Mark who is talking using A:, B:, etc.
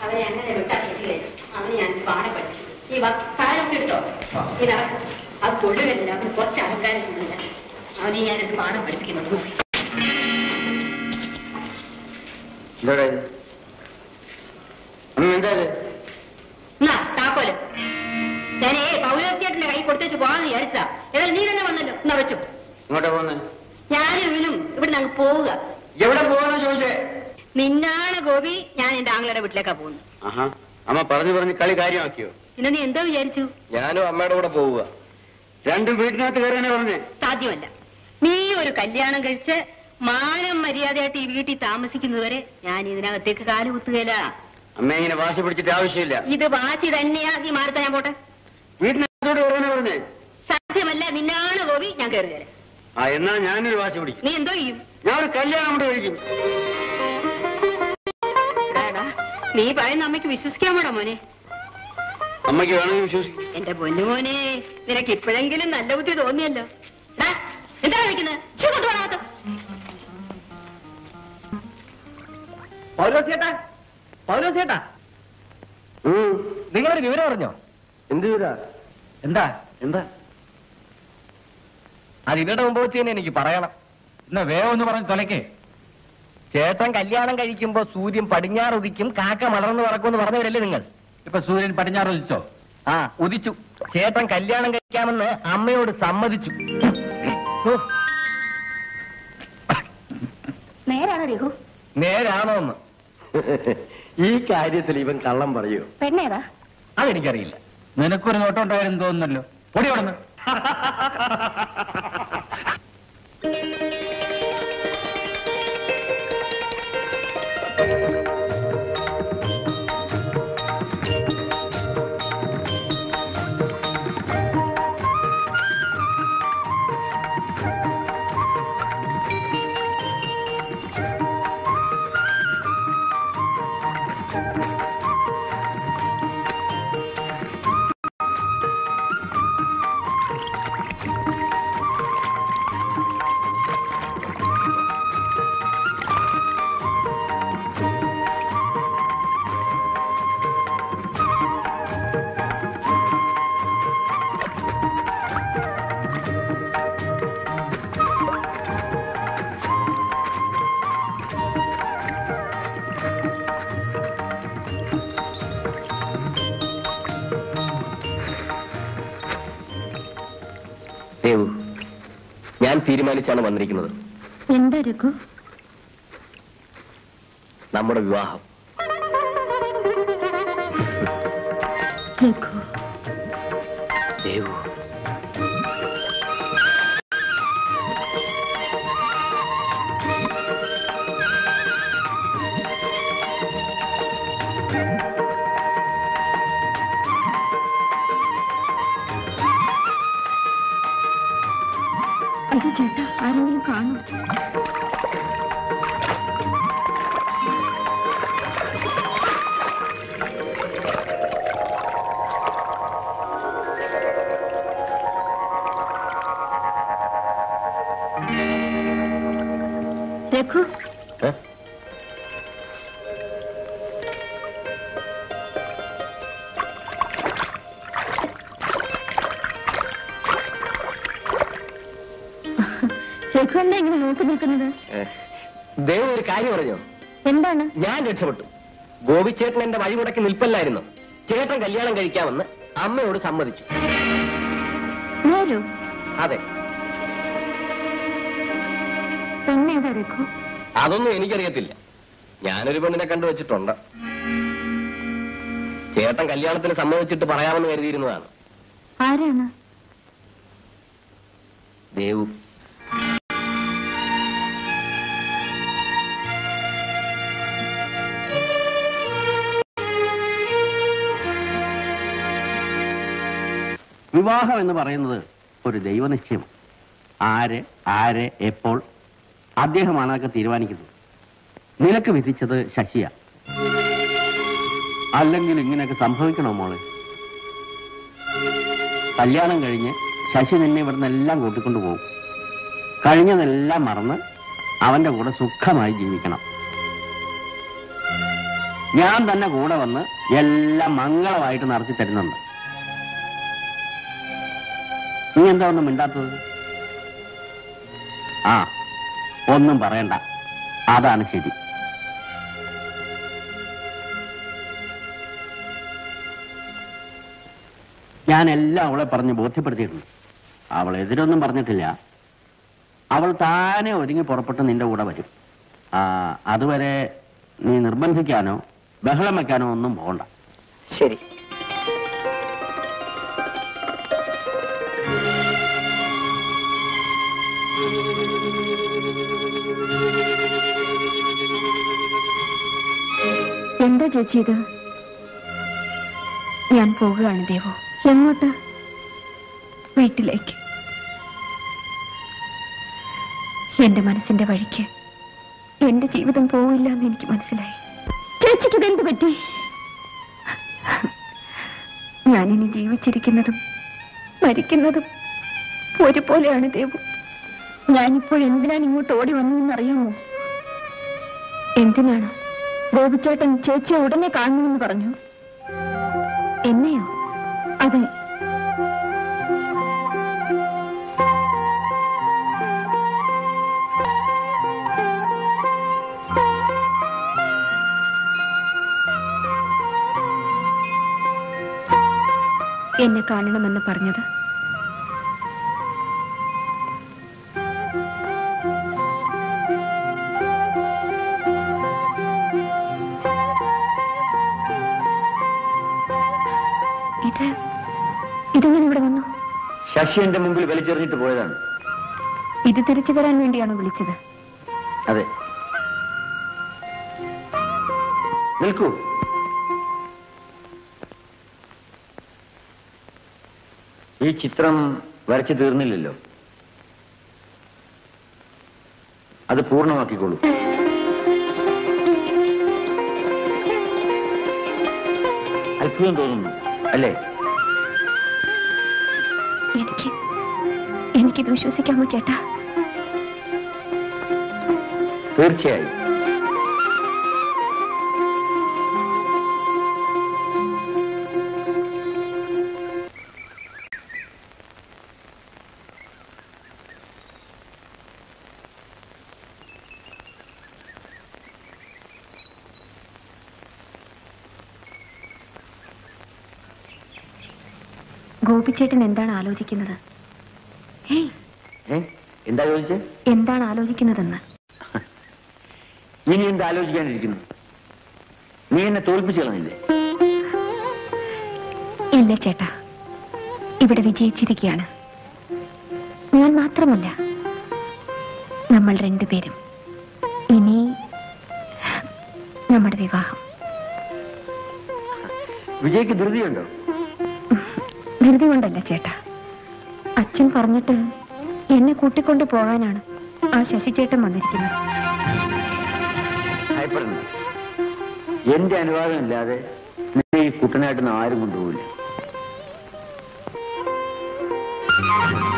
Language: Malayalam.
A: അവനെ അങ്ങനെ വിട്ടാ ശരിയല്ല അവന് ഞാൻ പാടെ പഠിച്ചു ഈ കാലൊക്കെ എടുത്തോ ഈ നടക്കും അത് കൊള്ളുകയില്ല അവന് കുറച്ച് അഹങ്കാരം കൊള്ളില്ല അവനെ ഞാൻ ഒരു പാഠം പഠിപ്പിക്കുന്നുള്ളൂ
B: എന്താ എന്താ ഇത്?
A: എന്നാ താക്കോല് ഞാനേ പൗലോസ്യേട്ടന്റെ കൈ കൊടുത്തേച്ച് പോകാന്ന് വിചാരിച്ചാ ഏതായാലും നീ തന്നെ വന്നല്ലോ എന്നാ വെച്ചു
B: ഇങ്ങോട്ടാ പോന്നെ
A: ഞാനും ഇവനും ഇവിടുന്ന് അങ്ങ് പോവുക
B: എവിടെ പോകാനോ ചോദിച്ചേ
A: നിന്നാണ് ഗോപി ഞാൻ എന്റെ ആംഗ്ലയുടെ വീട്ടിലേക്കാ പോകുന്നു
B: ആഹാ അമ്മ പറഞ്ഞു പറഞ്ഞ് കളി കാര്യമാക്കിയോ
A: പിന്നെ നീ എന്തോ വിചാരിച്ചു
B: ഞാനും അമ്മയുടെ കൂടെ പോവുക രണ്ടും വീട്ടിനകത്ത് കയറാനേ പറഞ്ഞേ
A: സാധ്യമല്ല നീ ഒരു കല്യാണം കഴിച്ച് മാനം മര്യാദയായിട്ട് ഈ വീട്ടിൽ താമസിക്കുന്നതുവരെ ഞാൻ ഇതിനകത്തേക്ക് കാല് കുത്തുകയില്ല
B: അമ്മ ഇങ്ങനെ വാശി പിടിച്ചിട്ട് ആവശ്യമില്ല
A: ഇത് വാശി തന്നെയാ നീ മാറത്ത ഞാൻ പോട്ടെ
B: വീട്ടിനകത്തോട് കയറാനേ പറഞ്ഞേ
A: സാധ്യമല്ല നിന്നാണ് ഗോപി ഞാൻ കയറുകയില്ല
B: ആ എന്നാ ഞാനൊരു വാശി പിടിക്കും
A: നീ എന്തോ ചെയ്യും
B: ഞാൻ ഒരു കല്യാണം കൊണ്ട് കഴിക്കും
A: എടാ, എടാ, നീ പറയുന്ന അമ്മയ്ക്ക് വിശ്വസിക്കാൻ വേണോ മോനെ
B: അമ്മയ്ക്ക് വേണമെങ്കിൽ വിശ്വസിക്കും
A: എന്റെ പൊന്നുമോനെ നിനക്ക് ഇപ്പോഴെങ്കിലും നല്ല ബുദ്ധി തോന്നിയല്ലോ എടാ, എന്താണ് വിളിക്കുന്നത് കൊണ്ടുപോകാത്ത
C: പൗലോസേട്ടാ പൗലോസേട്ടാ നിങ്ങളൊരു വിവരം അറിഞ്ഞോ
B: എന്ത് വീരാ
C: എന്താ
B: എന്താ
C: അത് ഇതിയുടെ മുമ്പ് വെച്ച് തന്നെ എനിക്ക് പറയണം
D: എന്നാ വേഗം ഒന്ന് പറഞ്ഞ് തലയ്ക്ക്
C: ചേട്ടൻ കല്യാണം കഴിക്കുമ്പോ സൂര്യൻ പടിഞ്ഞാറ് ഉദിക്കും കാക്ക മലർന്ന് പറക്കുമെന്ന് പറഞ്ഞവരല്ലേ നിങ്ങൾ
D: ഇപ്പൊ സൂര്യൻ പടിഞ്ഞാറ് ഉദിച്ചോ
C: ആ ഉദിച്ചു ചേട്ടൻ കല്യാണം കഴിക്കാമെന്ന് അമ്മയോട് സമ്മതിച്ചു ഓ,
A: നേരാണോ രഘു
C: നേരാണോ എന്ന്
B: ഈ കാര്യത്തിൽ ഇവൻ കള്ളം പറയൂ
A: പെണ്ണേതാ
C: അതെനിക്കറിയില്ല
D: നിനക്കൊരു നോട്ടം ഉണ്ടായിരുന്നു തോന്നുന്നല്ലോ പൊടി കടന്ന്
C: ദേവു ഞാൻ തീരുമാനിച്ചാണ് വന്നിരിക്കുന്നത്
A: എന്താ രഘു
C: നമ്മുടെ വിവാഹം
A: രഘു
C: ദേവു
A: ഇത് ചേട്ടാ ആരെങ്കിലും കാണും രഘു
C: ഏ?
A: രഘു എന്താ ഇങ്ങനെ നോക്കി നിൽക്കുന്നത്
C: ഏ, ദേവു ഒരു കാര്യം പറഞ്ഞോ
A: എന്താണ്
C: ഞാൻ രക്ഷപ്പെട്ടു ഗോപിച്ചേട്ടൻ എന്റെ വഴിമുടക്കി നിൽപ്പല്ലായിരുന്നു ചേട്ടൻ കല്യാണം കഴിക്കാമെന്ന് അമ്മയോട് സമ്മതിച്ചു
A: നേരോ
C: അതെ
A: പെണ്ണേതാ രഘു
C: അതൊന്നും എനിക്കറിയത്തില്ല ഞാനൊരു പെണ്ണിനെ കണ്ടുവച്ചിട്ടുണ്ട് ചേട്ടൻ കല്യാണത്തിന് സമ്മതിച്ചിട്ട് പറയാമെന്ന് കരുതിയിരുന്നതാണ്
A: ആരാണ്
C: ദേവു
E: വിവാഹം എന്ന് പറയുന്നത് ഒരു ദൈവനിശ്ചയം ആര് ആര് എപ്പോൾ അദ്ദേഹമാണ് അതൊക്കെ തീരുമാനിക്കുന്നത് നിനക്ക് വിധിച്ചത് ശശിയ അല്ലെങ്കിൽ ഇങ്ങനെയൊക്കെ സംഭവിക്കണോ മോളെ കല്യാണം കഴിഞ്ഞ് ശശി നിന്നെ ഇവിടുന്ന് എല്ലാം കൂട്ടിക്കൊണ്ടു പോകും കഴിഞ്ഞതെല്ലാം മറന്ന് അവന്റെ കൂടെ സുഖമായി ജീവിക്കണം ഞാൻ തന്നെ കൂടെ വന്ന് എല്ലാം മംഗളമായിട്ട് നടത്തി തരുന്നുണ്ട് നീ എന്താ ഒന്നും മിണ്ടാത്തത് ആ ഒന്നും പറയണ്ട അതാണ് ശരി ഞാൻ എല്ലാം അവളെ പറഞ്ഞ് ബോധ്യപ്പെടുത്തിയിട്ടുണ്ട് അവൾ എതിരൊന്നും പറഞ്ഞിട്ടില്ല അവൾ താനെ ഒരുങ്ങി പുറപ്പെട്ട് നിന്റെ കൂടെ വരും ആ അതുവരെ നീ നിർബന്ധിക്കാനോ ബഹളം വെക്കാനോ ഒന്നും പോകണ്ട
C: ശരി
F: എന്താ ചേച്ചി ഇത് ഞാൻ പോകുകയാണ് ദേവു എങ്ങോട്ട് വീട്ടിലേക്ക് എന്റെ മനസ്സിന്റെ വഴിക്ക് എന്റെ ജീവിതം പോവില്ല എന്ന് എനിക്ക് മനസ്സിലായി ചേച്ചിക്ക് ഇതെന്ത് പറ്റി ഞാനിനി ജീവിച്ചിരിക്കുന്നതും മരിക്കുന്നതും ഒരുപോലെയാണ് ദേവു ഞാനിപ്പോൾ എന്തിനാണ് ഇങ്ങോട്ട് ഓടി വന്നതെന്നറിയാമോ എന്തിനാണ് ഗോപിച്ചേട്ടൻ ചേച്ചിയെ ഉടനെ കാണണമെന്ന് പറഞ്ഞു എന്നെയോ അതെ എന്നെ കാണണമെന്ന് പറഞ്ഞത് ഇത് ഇതെങ്ങനെ ഇവിടെ വന്നു
B: ശശി എന്റെ മുമ്പിൽ വലിച്ചെറിഞ്ഞിട്ട് പോയതാണ്
F: ഇത് തിരിച്ചു തരാൻ വേണ്ടിയാണോ വിളിച്ചത്
B: അതെ നിൽക്കൂ ഈ ചിത്രം വരച്ചു തീർന്നില്ലല്ലോ അത് പൂർണ്ണമാക്കിക്കോളൂ അത്ഭുതം തോന്നുന്നു അല്ലേ
F: എനിക്ക് എനിക്കിത് വിശ്വസിക്കാമോ ചേട്ടാ
B: തീർച്ചയായും
F: ഗോപിച്ചേട്ടൻ എന്താണ് ആലോചിക്കുന്നത് ഏയ്
B: ഏ എന്താ ചോദിച്ചേ
F: എന്താണ് ആലോചിക്കുന്നതെന്ന്
B: ഇനി എന്താ ആലോചിക്കാനിരിക്കുന്നു നീ എന്നെ തോൽപ്പിച്ചു കളഞ്ഞില്ലേ
F: ഇല്ല ചേട്ടാ ഇവിടെ വിജയിച്ചിരിക്കുകയാണ് ഞാൻ മാത്രമല്ല നമ്മൾ രണ്ടുപേരും ഇനി നമ്മുടെ വിവാഹം
B: വിജയ്ക്ക് ധൃതിയുണ്ടോ
F: ധൃതി കൊണ്ടല്ല ചേട്ടാ അച്ഛൻ പറഞ്ഞിട്ട് എന്നെ കൂട്ടിക്കൊണ്ടു പോകാനാണ് ആ ശശിചേട്ടൻ വന്നിരിക്കുന്നത്
B: ഭയപ്പെടണ്ട എന്റെ അനുവാദം ഇല്ലാതെ നിന്നെ ഈ കുട്ടനാട്ടിൽ നിന്ന് ആരും കൊണ്ടുപോകില്ല